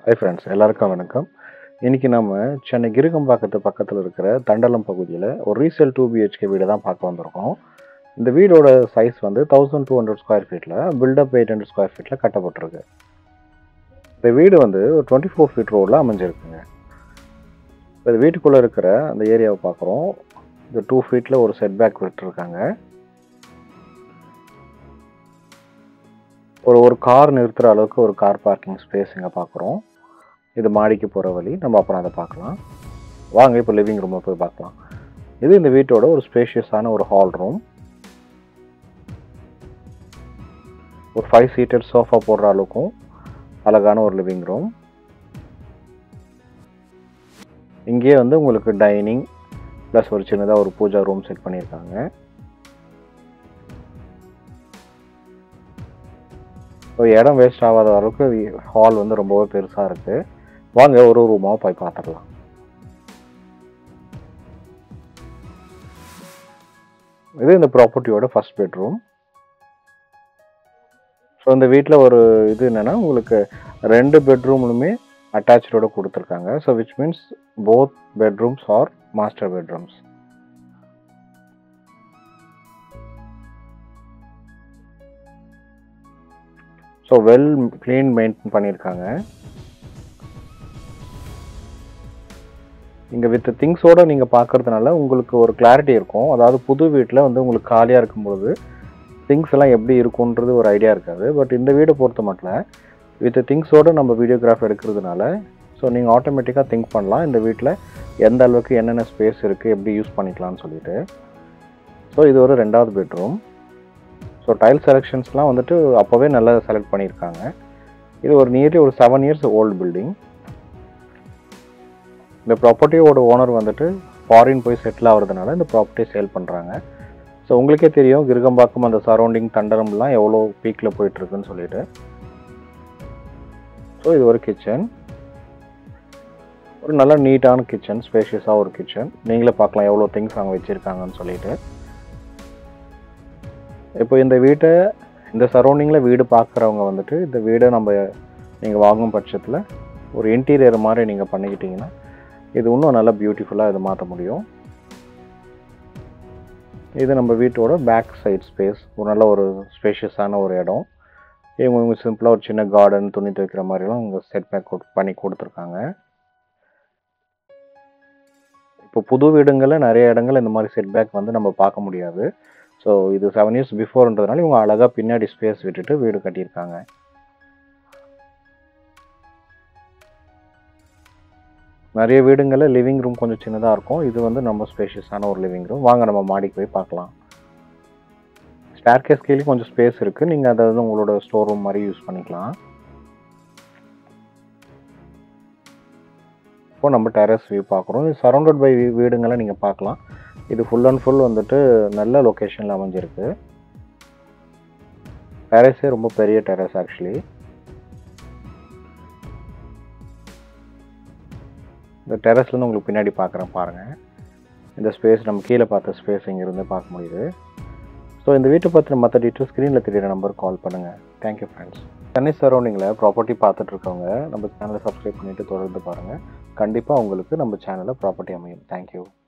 hi friends எல்லாருக்கும் வணக்கம் இன்னைக்கு நம்ம சென்னை கிருகம்பாக்கத்து பக்கத்தில் இருக்கிற தண்டலம் பகுதியில் ஒரு ரீசேல் டூ பிஹெச்கே வீடு தான் பார்க்க வந்திருக்கோம் இந்த வீடோட சைஸ் வந்து தௌசண்ட் டூ ஹண்ட்ரட் ஸ்கொயர் ஃபீட்டில் பில்டப் எயிட் ஹண்ட்ரட் ஸ்கொயர் ஃபீட்டில் கட்டப்பட்டிருக்கு இந்த வீடு வந்து ஒரு டுவெண்ட்டி ஃபோர் ஃபீட் ரோடில் அமைஞ்சிருக்குங்க இப்போ இந்த வீட்டுக்குள்ளே இருக்கிற அந்த ஏரியாவை பார்க்குறோம் இந்த டூ ஃபீட்டில் ஒரு செட் பேக் விட்டுருக்காங்க ஒரு ஒரு கார் நிறுத்துகிற அளவுக்கு ஒரு கார் பார்க்கிங் ஸ்பேஸ் இங்கே பார்க்குறோம் இது மாடிக்கு போகிற வழி நம்ம அப்புறம் அதை பார்க்கலாம் வாங்க இப்போ லிவிங் ரூமை போய் பார்க்கலாம் இது இந்த வீட்டோட ஒரு ஸ்பேஷியஸான ஒரு ஹால் ரூம் ஒரு ஃபைவ் சீட்டட் சோஃபா போடுற அளவுக்கும் அழகான ஒரு லிவிங் ரூம் இங்கேயே வந்து உங்களுக்கு டைனிங் ப்ளஸ் ஒரு சின்னதாக ஒரு பூஜா ரூம் செட் பண்ணியிருக்காங்க ஸோ இடம் வேஸ்ட் ஆகாத அளவுக்கு ஹால் வந்து ரொம்பவே பெருசாக இருக்குது வாங்க ஒரு ரூமாக போய் பார்த்துடலாம் இது இந்த ப்ராப்பர்ட்டியோட ஃபர்ஸ்ட் பெட்ரூம் ஸோ இந்த வீட்டில் ஒரு இது என்னென்னா உங்களுக்கு ரெண்டு பெட்ரூம்லுமே அட்டாச்சோட கொடுத்துருக்காங்க so which means both bedrooms are master bedrooms so well clean maintain பண்ணியிருக்காங்க இங்கே வித் திங்ஸோடு நீங்கள் பார்க்கறதுனால உங்களுக்கு ஒரு கிளாரிட்டி இருக்கும் அதாவது புது வீட்டில் வந்து உங்களுக்கு காலியாக இருக்கும்பொழுது திங்ஸ் எல்லாம் எப்படி இருக்குன்றது ஒரு ஐடியா இருக்காது பட் இந்த வீடை பொறுத்த மட்டும் வித் திங்ஸோடு நம்ம வீடியோகிராஃப் எடுக்கிறதுனால ஸோ நீங்கள் ஆட்டோமேட்டிக்காக திங்க் பண்ணலாம் இந்த வீட்டில் எந்த அளவுக்கு என்னென்ன ஸ்பேஸ் இருக்குது எப்படி யூஸ் பண்ணிக்கலாம்னு சொல்லிட்டு ஸோ இது ஒரு ரெண்டாவது பெட்ரூம் ஸோ டைல் செலெக்ஷன்ஸ்லாம் வந்துட்டு அப்போவே நல்லா செலக்ட் பண்ணியிருக்காங்க இது ஒரு நியர்லி ஒரு செவன் இயர்ஸ் ஓல்டு பில்டிங் இந்த ப்ராப்பர்ட்டியோட ஓனர் வந்துட்டு ஃபாரின் போய் செட்டில் ஆகிறதுனால இந்த ப்ராப்பர்ட்டியை சேல் பண்ணுறாங்க ஸோ உங்களுக்கே தெரியும் கிருகம்பாக்கம் அந்த சரௌண்டிங் தண்டரம்லாம் எவ்வளோ பீக்கில் போயிட்டுருக்குன்னு சொல்லிட்டு ஸோ இது ஒரு கிச்சன் ஒரு நல்ல நீட்டான கிச்சன் ஸ்பேஷியஸாக ஒரு கிச்சன் நீங்களே பார்க்கலாம் எவ்வளோ திங்ஸ் அங்கே வச்சுருக்காங்கன்னு சொல்லிட்டு இப்போ இந்த வீட்டை இந்த சரௌண்டிங்கில் வீடு பார்க்குறவங்க வந்துட்டு இந்த வீடை நம்ம நீங்கள் வாங்கும் பட்சத்தில் ஒரு இன்டீரியர் மாதிரி நீங்கள் பண்ணிக்கிட்டிங்கன்னா இது இன்னும் நல்லா பியூட்டிஃபுல்லாக இதை மாற்ற முடியும் இது நம்ம வீட்டோட பேக் சைட் ஸ்பேஸ் ஒரு நல்ல ஒரு ஸ்பேஷியஸான ஒரு இடம் இவங்க இவங்க சிம்பிளாக ஒரு சின்ன கார்டன் துணி துவைக்கிற மாதிரிலாம் இங்கே செட் பேக் பண்ணி கொடுத்துருக்காங்க இப்போ புது வீடுங்களில் நிறைய இடங்கள் இந்த மாதிரி செட் பேக் வந்து நம்ம பார்க்க முடியாது ஸோ இது செவன் இயர்ஸ் பிஃபோர்ன்றதுனால இவங்க அழகாக பின்னாடி ஸ்பேஸ் விட்டுட்டு வீடு கட்டியிருக்காங்க நிறைய வீடுங்களில் லிவிங் ரூம் கொஞ்சம் சின்னதாக இருக்கும் இது வந்து நம்ம ஸ்பேஷியஸான ஒரு லிவிங் ரூம் வாங்க நம்ம மாடிக்கு போய் பார்க்கலாம் ஸ்டேர்கேஸ் கீழே கொஞ்சம் ஸ்பேஸ் இருக்குது நீங்கள் அதை வந்து உங்களோட ஸ்டோர் ரூம் மாதிரி யூஸ் பண்ணிக்கலாம் இப்போ நம்ம டெரஸ் வியூ பார்க்குறோம் இது சரௌண்டட் பை வீடுங்களை நீங்கள் பார்க்கலாம் இது ஃபுல் அண்ட் ஃபுல் வந்துட்டு நல்ல லொக்கேஷனில் அமைஞ்சிருக்கு டெரஸே ரொம்ப பெரிய டெரஸ் ஆக்சுவலி இந்த டெரஸ்லேருந்து உங்களுக்கு பின்னாடி பார்க்குறேன் பாருங்கள் இந்த ஸ்பேஸ் நம்ம கீழே பார்த்த ஸ்பேஸ் இங்கேருந்து பார்க்க முடியுது ஸோ இந்த வீட்டை பற்றின மற்ற டீட்டெயில் ஸ்க்ரீனில் தெரியிற நம்பருக்கு கால் பண்ணுங்கள் தேங்க்யூ ஃப்ரெண்ட்ஸ் சென்னை சரௌண்டிங்கில் ப்ராப்பர்ட்டி பார்த்துட்ருக்கவங்க நம்ம சேனலை சப்ஸ்கிரைப் பண்ணிவிட்டு தொடர்ந்து பாருங்கள் கண்டிப்பாக உங்களுக்கு நம்ம சேனலில் ப்ராப்பர்ட்டி அமையும் தேங்க்யூ